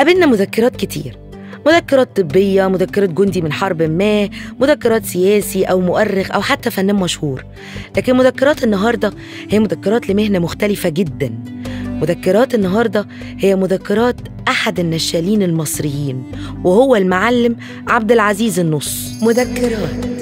قابلنا مذكرات كتير مذكرات طبية مذكرات جندي من حرب ما مذكرات سياسي أو مؤرخ أو حتى فنان مشهور لكن مذكرات النهاردة هي مذكرات لمهنة مختلفة جدا مذكرات النهاردة هي مذكرات أحد النشالين المصريين وهو المعلم عبد العزيز النص مذكرات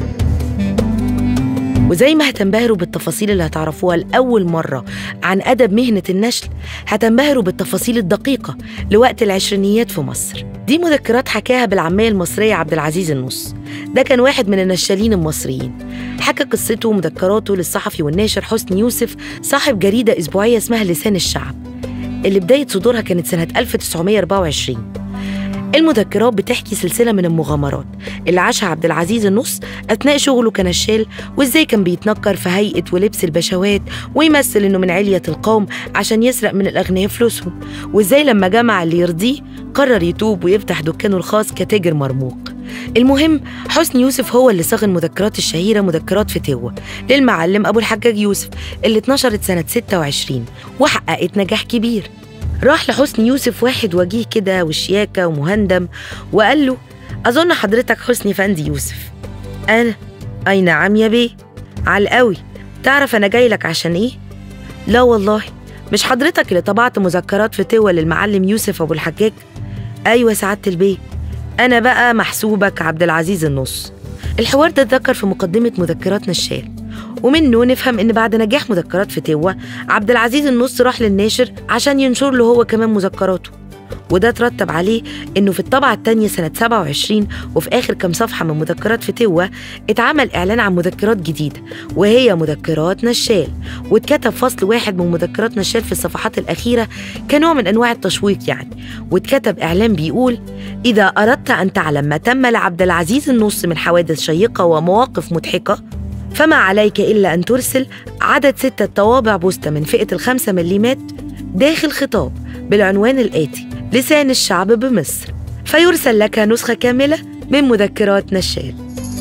وزي ما هتنبهروا بالتفاصيل اللي هتعرفوها لأول مرة عن أدب مهنة النشل هتنبهروا بالتفاصيل الدقيقة لوقت العشرينيات في مصر دي مذكرات حكاها بالعامية المصرية عبد العزيز النص ده كان واحد من النشالين المصريين حكى قصته ومذكراته للصحفي والناشر حسني يوسف صاحب جريدة أسبوعية اسمها لسان الشعب اللي بداية صدورها كانت سنة 1924 المذكرات بتحكي سلسلة من المغامرات اللي عاشها عبد العزيز النص أثناء شغله كنشال وإزاي كان بيتنكر في هيئة ولبس البشوات ويمثل إنه من علية القوم عشان يسرق من الأغنياء فلوسهم وإزاي لما جمع اللي يرضيه قرر يتوب ويفتح دكانه الخاص كتاجر مرموق المهم حسني يوسف هو اللي صاغ المذكرات الشهيرة مذكرات فتوة للمعلم أبو الحجاج يوسف اللي اتنشرت سنة 26 وحققت نجاح كبير راح لحسني يوسف واحد وجيه كده وشياكة ومهندم وقال له أظن حضرتك حسني فندي يوسف أنا أي نعم يا بيه على القوي تعرف أنا جاي لك عشان إيه؟ لا والله مش حضرتك اللي طبعت مذكرات فتوة للمعلم يوسف أبو الحجاج؟ أيوة سعادة البيه أنا بقى محسوبك عبد العزيز النص الحوار ده اتذكر في مقدمة مذكرات نشال ومنه نفهم إن بعد نجاح مذكرات فتوة عبد العزيز النص راح للناشر عشان ينشر له هو كمان مذكراته وده ترتب عليه إنه في الطبعة التانية سنة 27 وفي آخر كام صفحة من مذكرات فتوة اتعمل إعلان عن مذكرات جديدة وهي مذكرات نشال واتكتب فصل واحد من مذكرات نشال في الصفحات الأخيرة كنوع من أنواع التشويق يعني واتكتب إعلان بيقول إذا أردت أن تعلم ما تم لعبد العزيز النص من حوادث شيقة ومواقف مضحكة فما عليك إلا أن ترسل عدد ستة طوابع بوستة من فئة الخمسة مليمات داخل خطاب بالعنوان الآتي لسان الشعب بمصر فيرسل لك نسخة كاملة من مذكرات نشال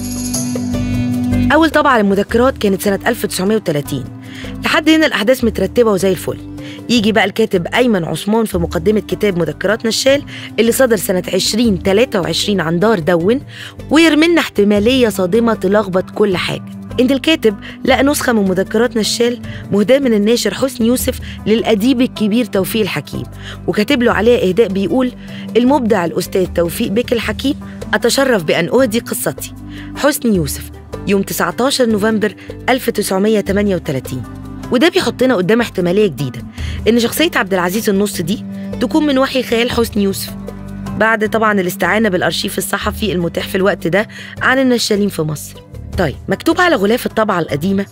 أول طبعة للمذكرات كانت سنة 1930 لحد هنا الأحداث مترتبة وزي الفل يجي بقى الكاتب أيمن عثمان في مقدمة كتاب مذكرات نشال اللي صدر سنة 2023 عن دار دون ويرملنا احتمالية صادمة تلخبط كل حاجة إن الكاتب لقى نسخة من مذكرات نشال مهداة من الناشر حسني يوسف للأديب الكبير توفيق الحكيم وكاتب له عليها إهداء بيقول المبدع الأستاذ توفيق بك الحكيم أتشرف بأن أهدي قصتي حسني يوسف يوم 19 نوفمبر 1938 وده بيحطنا قدام احتمالية جديدة إن شخصية عبد العزيز النص دي تكون من وحي خيال حسني يوسف بعد طبعا الاستعانة بالأرشيف الصحفي المتاح في الوقت ده عن النشالين في مصر طيب مكتوب على غلاف الطبعة القديمة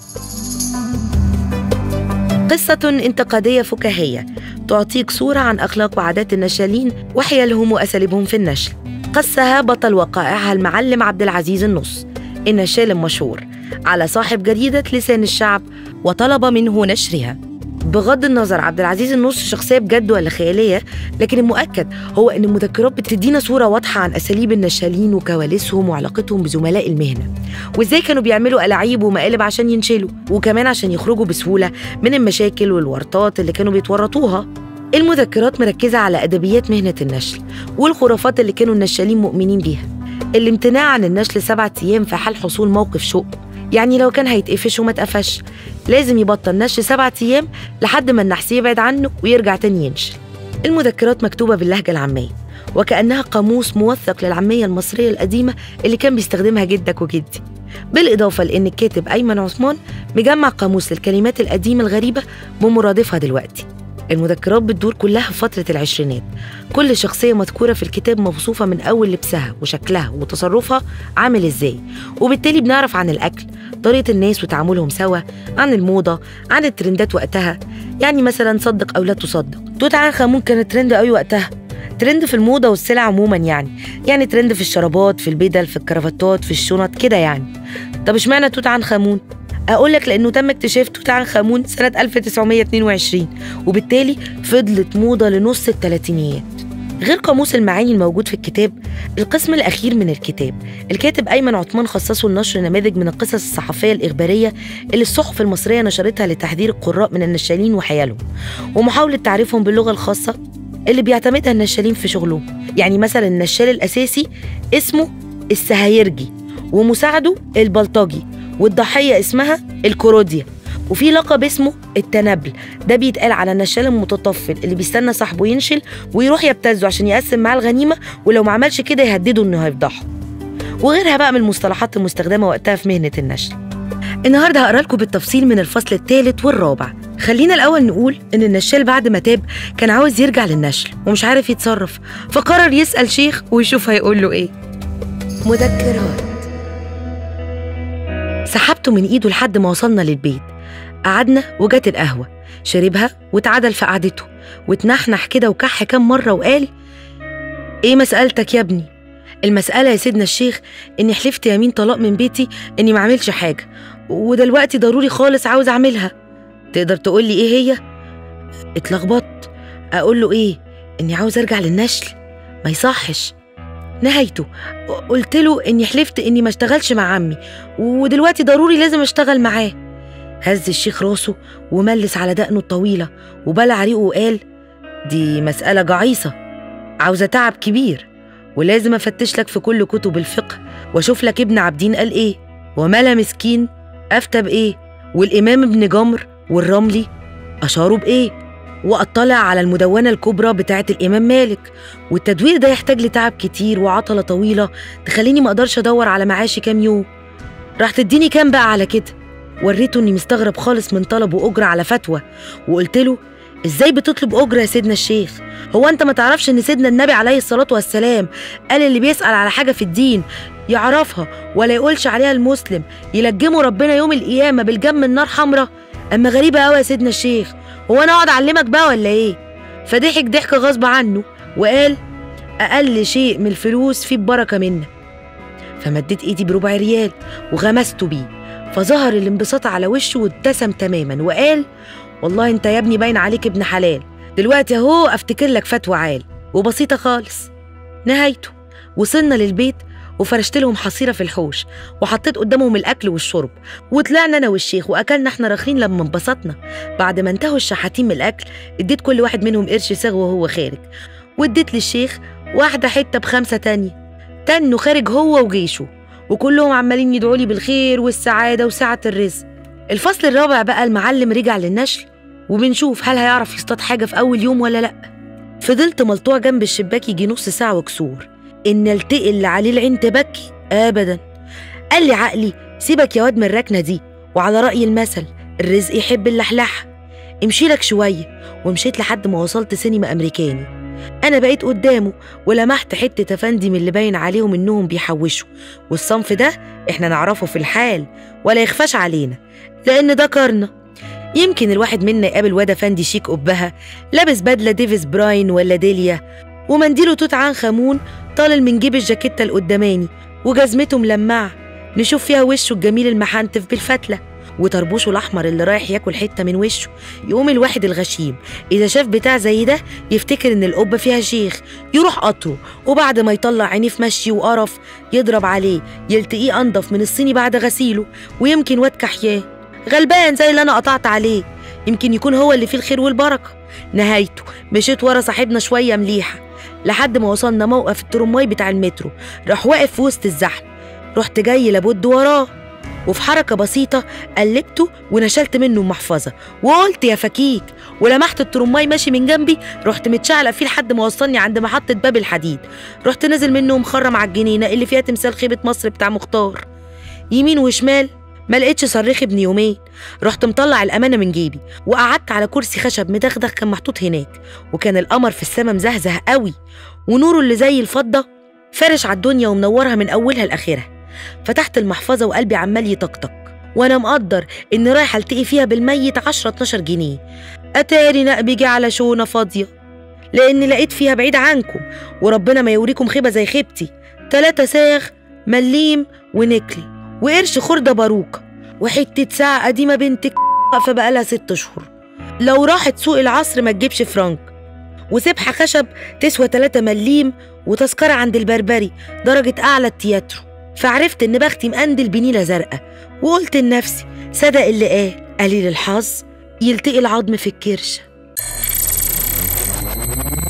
قصة انتقادية فكاهية تعطيك صورة عن أخلاق وعادات النشالين وحيلهم وأساليبهم في النشل قصها بطل وقائعها المعلم عبد العزيز النص النشال المشهور على صاحب جريدة لسان الشعب وطلب منه نشرها بغض النظر عبد العزيز النص شخصيه بجد ولا خياليه لكن المؤكد هو ان المذكرات بتدينا صوره واضحه عن اساليب النشالين وكواليسهم وعلاقتهم بزملاء المهنه وازاي كانوا بيعملوا الاعيب ومقالب عشان ينشلوا وكمان عشان يخرجوا بسهوله من المشاكل والورطات اللي كانوا بيتورطوها المذكرات مركزة على أدبيات مهنة النشل والخرافات اللي كانوا النشالين مؤمنين بيها الامتناع عن النشل سبعة أيام في حال حصول موقف شوق يعني لو كان هيتقفش وما اتقفش لازم يبطل نشل سبعة أيام لحد ما النحس يبعد عنه ويرجع تاني ينشل المذكرات مكتوبة باللهجة العامية وكأنها قاموس موثق للعامية المصرية القديمة اللي كان بيستخدمها جدك وجدي بالإضافة لأن الكاتب أيمن عثمان مجمع قاموس للكلمات القديمة الغريبة بمرادفها دلوقتي المذكرات بتدور كلها في فترة العشرينات كل شخصية مذكورة في الكتاب موصوفة من أول لبسها وشكلها وتصرفها عامل إزاي وبالتالي بنعرف عن الأكل طريقة الناس وتعاملهم سوا عن الموضة عن الترندات وقتها يعني مثلا صدق أو لا تصدق توت عنخ آمون كان ترند قوي وقتها ترند في الموضة والسلع عموما يعني يعني ترند في الشرابات في البدل في الكرافتات في الشنط كده يعني طب اشمعنى توت عنخ آمون أقول لك لأنه تم اكتشاف توت عنخ آمون سنة 1922 وبالتالي فضلت موضة لنص الثلاثينيات غير قاموس المعاني الموجود في الكتاب القسم الأخير من الكتاب الكاتب أيمن عثمان خصصه لنشر نماذج من القصص الصحفية الإخبارية اللي الصحف المصرية نشرتها لتحذير القراء من النشالين وحيالهم ومحاولة تعريفهم باللغة الخاصة اللي بيعتمدها النشالين في شغلهم يعني مثلا النشال الأساسي اسمه السهايرجي ومساعده البلطجي والضحية اسمها الكوروديا وفي لقب اسمه التنبل ده بيتقال على النشال المتطفل اللي بيستنى صاحبه ينشل ويروح يبتزه عشان يقسم معاه الغنيمة ولو ما عملش كده يهدده انه هيفضحه وغيرها بقى من المصطلحات المستخدمة وقتها في مهنة النشل النهارده هقرا لكم بالتفصيل من الفصل الثالث والرابع خلينا الاول نقول ان النشال بعد ما تاب كان عاوز يرجع للنشل ومش عارف يتصرف فقرر يسال شيخ ويشوف هيقول له ايه مذكرات سحبته من ايده لحد ما وصلنا للبيت قعدنا وجت القهوه شربها واتعدل في قعدته واتنحنح كده وكح كام مره وقال ايه مسألتك يا ابني المسألة يا سيدنا الشيخ إني حلفت يمين طلاق من بيتي إني ما أعملش حاجة ودلوقتي ضروري خالص عاوز أعملها تقدر تقول لي إيه هي؟ اتلخبطت أقول له إيه؟ إني عاوز أرجع للنشل ما يصحش نهايته قلت له إني حلفت إني ما اشتغلش مع عمي ودلوقتي ضروري لازم أشتغل معاه هز الشيخ راسه وملس على دقنه الطويلة وبلع ريقه وقال دي مسألة جعيصة عاوزة تعب كبير ولازم افتش لك في كل كتب الفقه واشوف لك ابن عبدين قال ايه وملا مسكين افتى بايه والامام ابن جمر والرملي اشاروا بايه واطلع على المدونه الكبرى بتاعه الامام مالك والتدوير ده يحتاج لتعب كتير وعطله طويله تخليني ما اقدرش ادور على معاشي كام يوم راح تديني كام بقى على كده وريته اني مستغرب خالص من طلبه اجره على فتوى وقلت له ازاي بتطلب اجره يا سيدنا الشيخ هو انت ما تعرفش ان سيدنا النبي عليه الصلاه والسلام قال اللي بيسال على حاجه في الدين يعرفها ولا يقولش عليها المسلم يلجمه ربنا يوم القيامه بالجم النار حمراء اما غريبه قوي يا سيدنا الشيخ هو انا اقعد اعلمك بقى ولا ايه فضحك ضحك غصب عنه وقال اقل شيء من الفلوس فيه بركه منا فمديت ايدي بربع ريال وغمسته بيه فظهر الانبساط على وشه وابتسم تماما وقال والله انت يا ابني باين عليك ابن حلال دلوقتي اهو افتكر لك فتوى عال وبسيطه خالص نهايته وصلنا للبيت وفرشت لهم حصيره في الحوش وحطيت قدامهم الاكل والشرب وطلعنا انا والشيخ واكلنا احنا راخرين لما انبسطنا بعد ما انتهوا الشحاتين من الاكل اديت كل واحد منهم قرش ساغ وهو خارج واديت للشيخ واحده حته بخمسه تانية تنوا خارج هو وجيشه وكلهم عمالين يدعوا لي بالخير والسعاده وسعه الرزق الفصل الرابع بقى المعلم رجع للنشل وبنشوف هل هيعرف يصطاد حاجة في أول يوم ولا لأ فضلت ملطوع جنب الشباك يجي نص ساعة وكسور إن التقي اللي عليه العين تبكي أبدا قال لي عقلي سيبك يا واد من الركنة دي وعلى رأي المثل الرزق يحب اللحلحة امشي لك شوية ومشيت لحد ما وصلت سينما أمريكاني أنا بقيت قدامه ولمحت حتة أفندي من اللي باين عليهم إنهم بيحوشوا والصنف ده إحنا نعرفه في الحال ولا يخفاش علينا لأن ده كارنا يمكن الواحد منا يقابل واد أفندي شيك قبها لابس بدلة ديفيس براين ولا ديليا ومنديله توت عنخ آمون طالل من جيب الجاكيتة القداماني وجزمته ملمعة نشوف فيها وشه الجميل المحنتف بالفتلة وطربوشه الأحمر اللي رايح ياكل حتة من وشه يقوم الواحد الغشيم إذا شاف بتاع زي ده يفتكر إن القبة فيها شيخ يروح قطره وبعد ما يطلع عينيه في مشي وقرف يضرب عليه يلتقيه أنضف من الصيني بعد غسيله ويمكن واد كحياه غلبان زي اللي أنا قطعت عليه يمكن يكون هو اللي فيه الخير والبركة نهايته مشيت ورا صاحبنا شوية مليحة لحد ما وصلنا موقف الترماي بتاع المترو راح واقف في وسط الزحمة رحت جاي لابد وراه وفي حركة بسيطة قلبته ونشلت منه المحفظة وقلت يا فكيك ولمحت الترماي ماشي من جنبي رحت متشعلق فيه لحد ما وصلني عند محطة باب الحديد رحت نازل منه ومخرم على الجنينة اللي فيها تمثال خيبة مصر بتاع مختار يمين وشمال ما لقيتش صريخ ابن يومين رحت مطلع الأمانة من جيبي وقعدت على كرسي خشب مدغدغ كان محطوط هناك وكان القمر في السما مزهزه قوي ونوره اللي زي الفضة فرش على الدنيا ومنورها من أولها لآخرها فتحت المحفظة وقلبي عمال يطقطق وأنا مقدر إني رايح ألتقي فيها بالميت 10 12 جنيه أتاري نقبي جه على شونة فاضية لأني لقيت فيها بعيد عنكم وربنا ما يوريكم خيبة زي خيبتي تلاتة ساغ مليم ونكلي وقرش خردة باروكة وحتة ساعة قديمة بنتك واقفة بقالها ست شهور لو راحت سوق العصر ما تجيبش فرنك وسبحة خشب تسوى تلاتة مليم وتذكرة عند البربري درجة أعلى التياترو فعرفت إن بختي مقندل بنيلة زرقاء وقلت لنفسي صدق اللي قال قليل الحظ يلتقي العظم في الكرشة